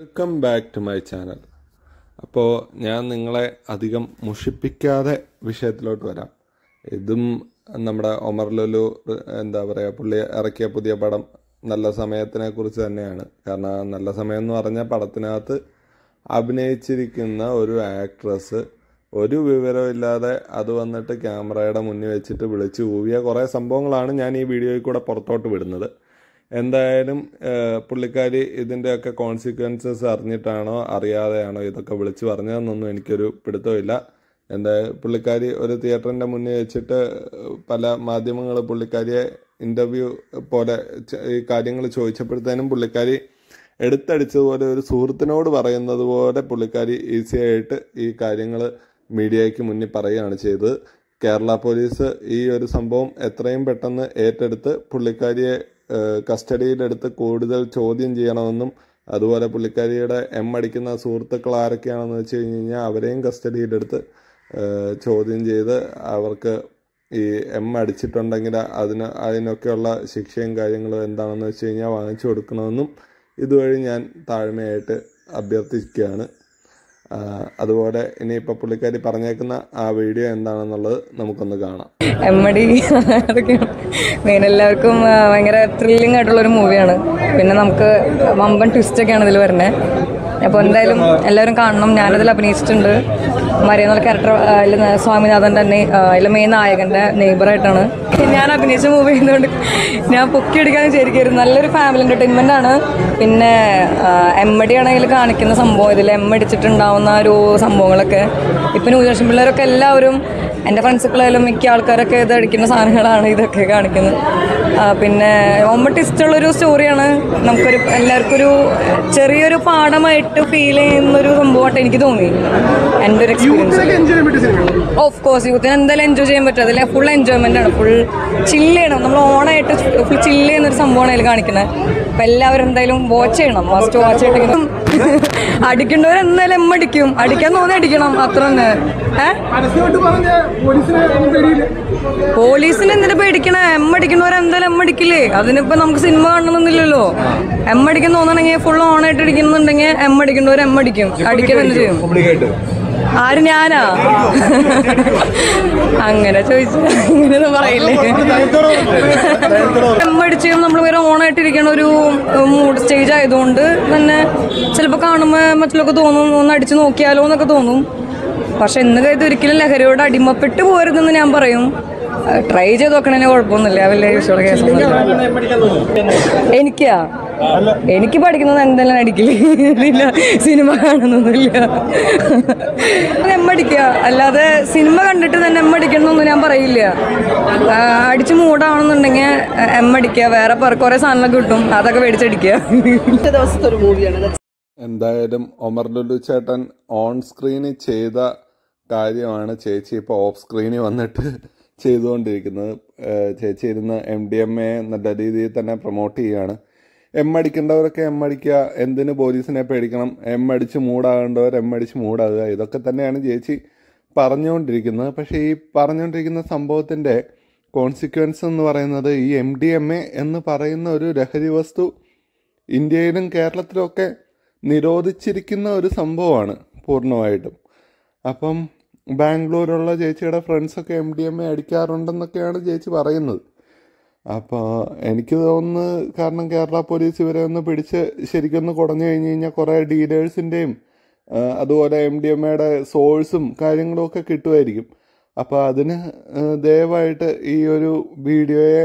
welcome back to my channel അപ്പോൾ ഞാൻ നിങ്ങളെ അധികം മുഷിപ്പിക്കാതെ വിഷയത്തിലോട്ട് വരാം ഇതും നമ്മുടെ ഒമർ ലുലു എന്താ പറയുക പുള്ളി ഇറക്കിയ പുതിയ പടം നല്ല സമയത്തിനെ കുറിച്ച് തന്നെയാണ് കാരണം ആ നല്ല സമയം എന്ന് പറഞ്ഞ പടത്തിനകത്ത് അഭിനയിച്ചിരിക്കുന്ന ഒരു ആക്ട്രസ് ഒരു വിവരമില്ലാതെ അത് വന്നിട്ട് ക്യാമറയുടെ മുന്നിൽ വെച്ചിട്ട് വിളിച്ച് ഊവിയ കുറേ സംഭവങ്ങളാണ് ഞാൻ ഈ വീഡിയോയിൽ കൂടെ പുറത്തോട്ട് വിടുന്നത് എന്തായാലും ഏഹ്, പുള്ളിക്കാരി ഇതിൻ്റെയൊക്കെ കോൺസിക്വൻസസ് അറിഞ്ഞിട്ടാണോ അറിയാതെയാണോ ഇതൊക്കെ വിളിച്ചു പറഞ്ഞതെന്നൊന്നും എനിക്കൊരു പിടുത്തമില്ല എന്താ പുള്ളിക്കാരി ഒരു തിയേറ്ററിൻ്റെ മുന്നിൽ വെച്ചിട്ട് പല മാധ്യമങ്ങൾ പുള്ളിക്കാരിയെ ഇൻ്റർവ്യൂ പോലെ ച- ഈ കാര്യങ്ങൾ ചോദിച്ചപ്പോഴത്തേനും പുള്ളിക്കാരി എടുത്തടിച്ചതുപോലെ ഒരു സുഹൃത്തിനോട് പറയുന്നത് പോലെ പുള്ളിക്കാരി ഈസി ആയിട്ട് ഈ കാര്യങ്ങൾ മീഡിയയ്ക്ക് മുന്നിൽ പറയുകയാണ് ചെയ്തത് കേരള പോലീസ് ഈ ഒരു സംഭവം എത്രയും പെട്ടെന്ന് ഏറ്റെടുത്ത് പുള്ളിക്കാരിയെ ഏഹ്, കസ്റ്റഡിയിലെടുത്ത് കൂടുതൽ ചോദ്യം ചെയ്യണമെന്നും അതുപോലെ പുള്ളിക്കാരിയുടെ എം അടിക്കുന്ന സുഹൃത്തുക്കൾ ആരൊക്കെയാണെന്ന് വെച്ച് കഴിഞ്ഞ് കഴിഞ്ഞാൽ അവരെയും കസ്റ്റഡിയിലെടുത്ത് ഏഹ്, ചോദ്യം ചെയ്ത് അവർക്ക് ഈ എം അടിച്ചിട്ടുണ്ടെങ്കിൽ അതിന് അതിനൊക്കെയുള്ള ശിക്ഷയും കാര്യങ്ങളും എന്താണെന്ന് വെച്ച് കഴിഞ്ഞാൽ വാങ്ങിച്ചു കൊടുക്കണമെന്നും ഇതുവഴി ഞാൻ താഴ്മയായിട്ട് അഭ്യർത്ഥിക്കുകയാണ് ആ, അതുപോലെ ഇനിയിപ്പോൾ പുള്ളിക്കാരി പറഞ്ഞേക്കുന്ന ആ വീഡിയോ എന്താണെന്നുള്ളത് നമുക്കൊന്ന് കാണാം എമ്മടി അതൊക്കെയാണ് മെയിൻ എല്ലാവർക്കും ആ, ഭയങ്കര ത്രില്ലിംഗ് ആയിട്ടുള്ള ഒരു മൂവിയാണ് പിന്നെ നമുക്ക് വമ്പൻ ട്വിസ്റ്റ് ഒക്കെയാണ് ഇതിൽ വരുന്നത് അപ്പോൾ എന്തായാലും എല്ലാവരും കാണണം ഞാനതിൽ അഭിനയിച്ചിട്ടുണ്ട് മരിയ എന്നുള്ള ക്യാരക്ടർ അതിൽ സ്വാമിനാഥൻ തന്നെ അതിൽ മെയിൻ നായകൻ്റെ നെയ്ബറായിട്ടാണ് ഞാൻ അഭിനയിച്ച മൂവി ചെയ്യുന്നതുകൊണ്ട് ഞാൻ പൊക്കി അടിക്കാൻ വിചാരിക്കായിരുന്നു നല്ലൊരു ഫാമിലി എൻ്റർടൈൻമെൻ്റ് ആണ് പിന്നെ എമ്മടി ആണെങ്കിൽ കാണിക്കുന്ന സംഭവം ഇതിൽ എം അടിച്ചിട്ടുണ്ടാവുന്ന ഒരു സംഭവങ്ങളൊക്കെ ഇപ്പം ന്യൂ ജനറേഷൻ പിള്ളേരൊക്കെ എല്ലാവരും എൻ്റെ ഫ്രണ്ട്സുകളായാലും മിക്ക ആൾക്കാരൊക്കെ ഇത് അടിക്കുന്ന സാധനങ്ങളാണ് ഇതൊക്കെ കാണിക്കുന്നത് ആ, പിന്നെ ഒമ്മട്ട് ഇഷ്ടമുള്ളൊരു സ്റ്റോറിയാണ് നമുക്കൊരു എല്ലാവർക്കും ഒരു ചെറിയൊരു പാഠമായിട്ട് ഫീൽ ചെയ്യുന്നൊരു സംഭവമായിട്ട് എനിക്ക് തോന്നി എൻ്റെ ഒരു എക്സ്പീരിയൻസ് ഓഫ് കോഴ്സ് യൂത്തിന് എന്തായാലും എൻജോയ് ചെയ്യാൻ പറ്റും അതിൽ ഫുൾ എൻജോയ്മെന്റ് ആണ് ഫുൾ ചില്ല് ചെയ്യണം നമ്മൾ ഓണായിട്ട് ഫുൾ ചില്ല് ചെയ്യുന്ന ഒരു സംഭവമാണ് അതിൽ കാണിക്കുന്നത് അപ്പം എല്ലാവരും എന്തായാലും വാച്ച് ചെയ്യണം മസ്റ്റ് വാച്ച് ആയിട്ട് അടിക്കേണ്ടവർ എന്തായാലും എം അടിക്കും അടിക്കാൻ തോന്നി അടിക്കണം അത്ര തന്നെ ഏഹ് പരസ്യമായിട്ട് പറഞ്ഞ പോലീസിനെ ഒന്നും പേടിയില്ല പോലീസിന് എന്തിനാ പേടിക്കണേ എം അടിക്കുന്നവർ എന്തായാലും എം അടിക്കില്ലേ അതിനിപ്പോ നമുക്ക് സിനിമ കാണണമെന്നില്ലല്ലോ എം അടിക്കാൻ തോന്നണെങ്കിൽ ഫുൾ ഓൺ ആയിട്ട് അടിക്കുന്നുണ്ടെങ്കിൽ എം അടിക്കേണ്ടവർ എം അടിക്കും അടിക്കാൻ തന്നെ ചെയ്യും ആര് ഞാനാ അങ്ങനെ ചോദിച്ചു അങ്ങനെ പറയില്ലേ എം അടിച്ച് നമ്മൾ വേറെ ഓണായിട്ടിരിക്കണ ഒരു മൂഡ് സ്റ്റേജ് ആയതുകൊണ്ട് തന്നെ ചിലപ്പോൾ കാണുമ്പോൾ മറ്റുള്ളവർക്ക് തോന്നും ഒന്ന് അടിച്ച് നോക്കിയാലോ എന്നൊക്കെ തോന്നും പക്ഷെ ഇന്ന് ഇത് ഒരിക്കലും ലഹരിയോട് അടിമപ്പെട്ട് പോരുതെന്ന് ഞാൻ പറയും ട്രൈ ചെയ്ത് നോക്കണതിന് കുഴപ്പമൊന്നുമില്ല വലിയ വിഷയമുള്ള കേസൊന്നുമില്ല എനിക്കാ എനിക്ക് പഠിക്കുന്നത് എന്തായാലും അടിക്കില്ല സിനിമ കാണുന്നൊന്നുമില്ല എം അടിക്കുക അല്ലാതെ സിനിമ കണ്ടിട്ട് തന്നെ എം അടിക്കണമെന്നൊന്നും ഞാൻ പറയില്ല ആ, അടിച്ച് മൂടാവണമെന്നുണ്ടെങ്കിൽ എം അടിക്കുക വേറെ പറ- കുറേ സാധനങ്ങളൊക്കെ കിട്ടും അതൊക്കെ മേടിച്ചടിക്കുക ദിവസത്തെ ഒരു മൂവിയാണ് എന്തായാലും ഒമർ ലുലു ചേട്ടൻ ഓൺ സ്ക്രീനിൽ ചെയ്ത കാര്യമാണ് ചേച്ചി ഇപ്പോൾ ഓഫ് സ്ക്രീനിൽ വന്നിട്ട് ചെയ്തുകൊണ്ടിരിക്കുന്നത് ഏഹ് ചേച്ചി ഇരുന്ന് എം ഡി എം എ നല്ല രീതിയിൽ തന്നെ പ്രൊമോട്ട് ചെയ്യുകയാണ് എം അടിക്കേണ്ടവരൊക്കെ എം അടിക്കുക എന്തിന് പോലീസിനെ പേടിക്കണം എം അടിച്ച് മൂടാകേണ്ടവർ എം അടിച്ച് മൂടാകുക ഇതൊക്കെ തന്നെയാണ് ചേച്ചി പറഞ്ഞുകൊണ്ടിരിക്കുന്നത് പക്ഷേ ഈ പറഞ്ഞുകൊണ്ടിരിക്കുന്ന സംഭവത്തിൻ്റെ കോൺസിക്വൻസ് എന്ന് പറയുന്നത് ഈ എം ഡി എം എ എന്ന് പറയുന്ന ഒരു ലഹരി വസ്തു ഇന്ത്യയിലും കേരളത്തിലും ഒക്കെ നിരോധിച്ചിരിക്കുന്ന ഒരു സംഭവമാണ് പൂർണ്ണമായിട്ടും അപ്പം ബാംഗ്ലൂരുള്ള ചേച്ചിയുടെ ഫ്രണ്ട്സൊക്കെ എം ഡി എം എ അടിക്കാറുണ്ടെന്നൊക്കെയാണ് ചേച്ചി പറയുന്നത് അപ്പോൾ എനിക്ക് തോന്നുന്നു കാരണം കേരള പോലീസ് ഇവരെ ഒന്ന് പിടിച്ച് ശരിക്കൊന്ന് കുടഞ്ഞു കഴിഞ്ഞ് കഴിഞ്ഞാൽ കുറേ ഡീലേഴ്സിൻ്റെയും അതുപോലെ എം ഡി എം എയുടെ സോഴ്സും കാര്യങ്ങളും ഒക്കെ കിട്ടുമായിരിക്കും അപ്പോൾ അതിന് ആ, ദയവായിട്ട് ഈ ഒരു വീഡിയോയെ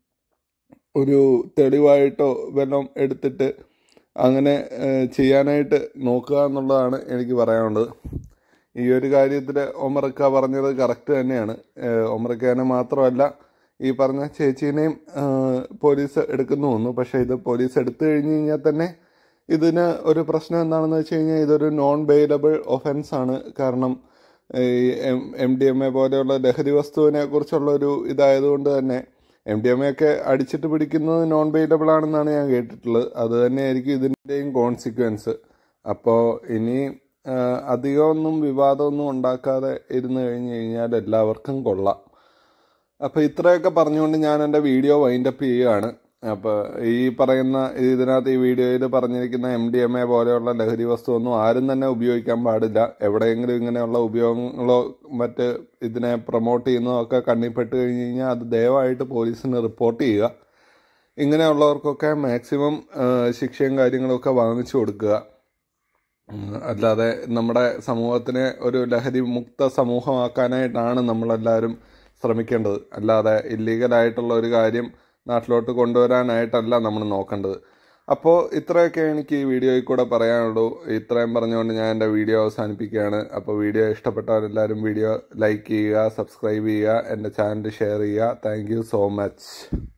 ഒരു തെളിവായിട്ടോ വല്ലതും എടുത്തിട്ട് അങ്ങനെ ഏഹ്, ചെയ്യാനായിട്ട് നോക്കുക എന്നുള്ളതാണ് എനിക്ക് പറയാനുള്ളത് ഈ ഒരു കാര്യത്തിൽ ഒമർക്ക പറഞ്ഞത് കറക്റ്റ് തന്നെയാണ് ഏഹ്, ഒമർക്കാനെ മാത്രമല്ല ഈ പറഞ്ഞ ചേച്ചീനെയും ഏഹ്, പോലീസ് എടുക്കുന്നു തോന്നുന്നു പക്ഷേ ഇത് പോലീസ് എടുത്തു കഴിഞ്ഞ് കഴിഞ്ഞാൽ തന്നെ ഇതിന് ഒരു പ്രശ്നം എന്താണെന്ന് വെച്ച് കഴിഞ്ഞാൽ ഇതൊരു നോൺ ബെയിലബിൾ ഒഫൻസ് ആണ് കാരണം ഈ M M D M A പോലെയുള്ള ലഹരി വസ്തുവിനെ കുറിച്ചുള്ള ഒരു ഇതായതുകൊണ്ട് തന്നെ എം ഡി എം എ ഒക്കെ അടിച്ചിട്ട് പിടിക്കുന്നത് നോൺ ബെയിലബിൾ ആണെന്നാണ് ഞാൻ കേട്ടിട്ടുള്ളത് അത് തന്നെയായിരിക്കും ഇതിൻ്റെയും കോൺസിക്വൻസ് അപ്പോൾ ഇനി ആ, അധികമൊന്നും വിവാദമൊന്നും ഉണ്ടാക്കാതെ ഇരുന്ന് കഴിഞ്ഞ് കഴിഞ്ഞാൽ എല്ലാവർക്കും കൊള്ളാം അപ്പോൾ ഇത്രയൊക്കെ പറഞ്ഞുകൊണ്ട് ഞാൻ എൻ്റെ വീഡിയോ വൈൻഡപ്പ് ചെയ്യുകയാണ് അപ്പോൾ ഈ പറയുന്ന ഇതിനകത്ത് ഈ വീഡിയോയിൽ പറഞ്ഞിരിക്കുന്ന എം ഡി എം എ പോലെയുള്ള ലഹരി വസ്തുവൊന്നും ആരും തന്നെ ഉപയോഗിക്കാൻ പാടില്ല എവിടെയെങ്കിലും ഇങ്ങനെയുള്ള ഉപയോഗങ്ങളോ മറ്റ് ഇതിനെ പ്രൊമോട്ട് ചെയ്യുന്നതോ ഒക്കെ കണ്ണിൽപ്പെട്ട് കഴിഞ്ഞ് കഴിഞ്ഞാൽ അത് ദയവായിട്ട് പോലീസിന് റിപ്പോർട്ട് ചെയ്യുക ഇങ്ങനെയുള്ളവർക്കൊക്കെ മാക്സിമം ശിക്ഷയും കാര്യങ്ങളൊക്കെ വാങ്ങിച്ചു കൊടുക്കുക ഉം, അല്ലാതെ നമ്മുടെ സമൂഹത്തിനെ ഒരു ലഹരി മുക്ത സമൂഹമാക്കാനായിട്ടാണ് നമ്മളെല്ലാവരും ശ്രമിക്കേണ്ടത് അല്ലാതെ ഇല്ലീഗലായിട്ടുള്ള ഒരു കാര്യം നാട്ടിലോട്ട് കൊണ്ടുവരാനായിട്ടല്ല നമ്മൾ നോക്കേണ്ടത് അപ്പോൾ ഇത്രയൊക്കെ എനിക്ക് ഈ വീഡിയോയിൽ കൂടെ പറയാനുള്ളൂ ഇത്രയും പറഞ്ഞുകൊണ്ട് ഞാൻ എൻ്റെ വീഡിയോ അവസാനിപ്പിക്കുകയാണ് അപ്പോൾ വീഡിയോ ഇഷ്ടപ്പെട്ടവരെല്ലാവരും വീഡിയോ ലൈക്ക് ചെയ്യുക സബ്സ്ക്രൈബ് ചെയ്യുക എൻ്റെ ചാനൽ ഷെയർ ചെയ്യുക താങ്ക് യു സോ മച്ച്